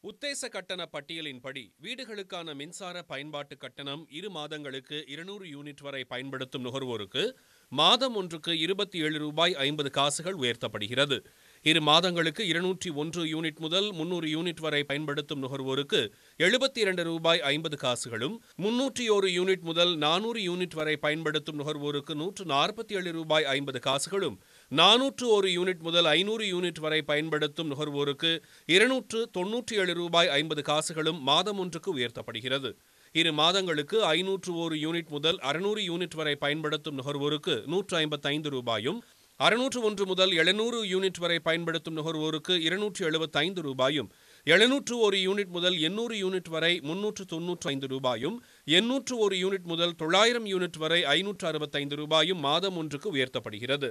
உத்தேச கட்டண பட்டியலின்படி வீடுகளுக்கான மின்சார பயன்பாட்டு கட்டணம் இரு மாதங்களுக்கு இருநூறு யூனிட் வரை பயன்படுத்தும் நுகர்வோருக்கு மாதம் ஒன்றுக்கு இருபத்தி ஏழு ரூபாய் ஐம்பது காசுகள் உயர்த்தப்படுகிறது இரு மாதங்களுக்கு இருநூற்றி ஒன்று யூனிட் முதல் முன்னூறு யூனிட் வரை பயன்படுத்தும் நுகர்வோருக்கு எழுபத்தி இரண்டு ரூபாய் ஐம்பது காசுகளும் முன்னூற்றி ஒரு யூனிட் முதல் நானூறு யூனிட் வரை பயன்படுத்தும் நுகர்வோருக்கு நூற்று நாற்பத்தி ஏழு ரூபாய் ஐம்பது காசுகளும் நானூற்று ஒரு யூனிட் முதல் ஐநூறு யூனிட் வரை பயன்படுத்தும் நுகர்வோருக்கு இருநூற்று தொன்னூற்றி ஏழு ரூபாய் ஐம்பது காசுகளும் மாதம் ஒன்றுக்கு உயர்த்தப்படுகிறது இரு மாதங்களுக்கு ஐநூற்று ஒரு யூனிட் முதல் அறுநூறு யூனிட் வரை பயன்படுத்தும் நுகர்வோருக்கு நூற்று ஐம்பத்தைந்து ரூபாயும் அறுநூற்று ஒன்று முதல் எழுநூறு யூனிட் வரை பயன்படுத்தும் நுகர்வோருக்கு இருநூற்று எழுபத்தைந்து ரூபாயும் எழுநூற்று ஒரு யூனிட் முதல் எண்ணூறு யூனிட் வரை முன்னூற்று தொன்னூற்று ஐந்து ரூபாயும் எண்ணூற்று ஒரு யூனிட் முதல் தொள்ளாயிரம் யூனிட் வரை ஐநூற்று அறுபத்தைந்து ரூபாயும் மாதம் ஒன்றுக்கு உயர்த்தப்படுகிறது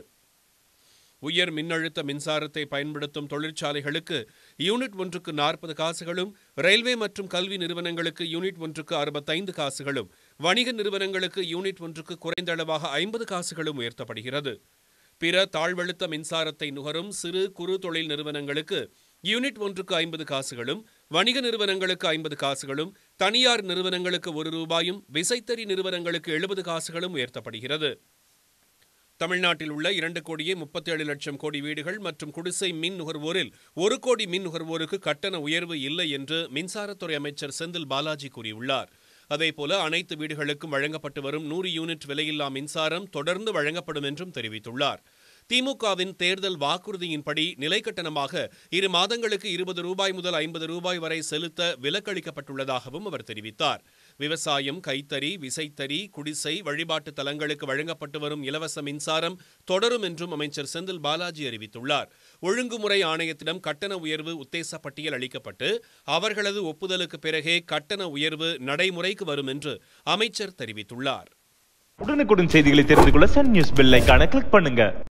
உயர் மின்னழுத்த மின்சாரத்தை பயன்படுத்தும் தொழிற்சாலைகளுக்கு யூனிட் ஒன்றுக்கு நாற்பது காசுகளும் ரயில்வே மற்றும் கல்வி நிறுவனங்களுக்கு யூனிட் ஒன்றுக்கு அறுபத்தைந்து காசுகளும் வணிக நிறுவனங்களுக்கு யூனிட் ஒன்றுக்கு குறைந்த அளவாக ஐம்பது காசுகளும் உயர்த்தப்படுகிறது பிற தாழ்வழுத்த மின்சாரத்தை நுகரும் சிறு குறு தொழில் நிறுவனங்களுக்கு யூனிட் ஒன்றுக்கு ஐம்பது காசுகளும் வணிக நிறுவனங்களுக்கு ஐம்பது காசுகளும் தனியார் நிறுவனங்களுக்கு ஒரு ரூபாயும் விசைத்தறி நிறுவனங்களுக்கு எழுபது காசுகளும் உயர்த்தப்படுகிறது தமிழ்நாட்டில் உள்ள இரண்டு கோடியே முப்பத்தேழு லட்சம் கோடி வீடுகள் மற்றும் குடிசை மின் நுகர்வோரில் ஒரு கோடி மின் நுகர்வோருக்கு கட்டண உயர்வு இல்லை என்று மின்சாரத்துறை அமைச்சர் செந்தில் பாலாஜி கூறியுள்ளார் அதேபோல அனைத்து வீடுகளுக்கும் வழங்கப்பட்டு வரும் நூறு யூனிட் விலையில்லா மின்சாரம் தொடர்ந்து வழங்கப்படும் என்றும் தெரிவித்துள்ளார் திமுகவின் தேர்தல் வாக்குறுதியின்படி நிலை கட்டணமாக இரு மாதங்களுக்கு இருபது ரூபாய் முதல் ஐம்பது ரூபாய் வரை செலுத்த விலக்களிக்கப்பட்டுள்ளதாகவும் அவர் தெரிவித்தார் விவசாயம் கைத்தறி விசைத்தறி குடிசை வழிபாட்டு தலங்களுக்கு வழங்கப்பட்டு வரும் இலவச மின்சாரம் தொடரும் என்றும் அமைச்சர் செந்தில் பாலாஜி அறிவித்துள்ளார் ஒழுங்குமுறை ஆணையத்திடம் கட்டண உயர்வு உத்தேச பட்டியல் அளிக்கப்பட்டு அவர்களது ஒப்புதலுக்கு பிறகே கட்டண உயர்வு நடைமுறைக்கு வரும் என்று அமைச்சர் தெரிவித்துள்ளார் உடனுக்குடன் செய்திகளை தெரிந்து கொள்ள சன் நியூஸ் பெல் ஐகானை கிளிக் பண்ணுங்க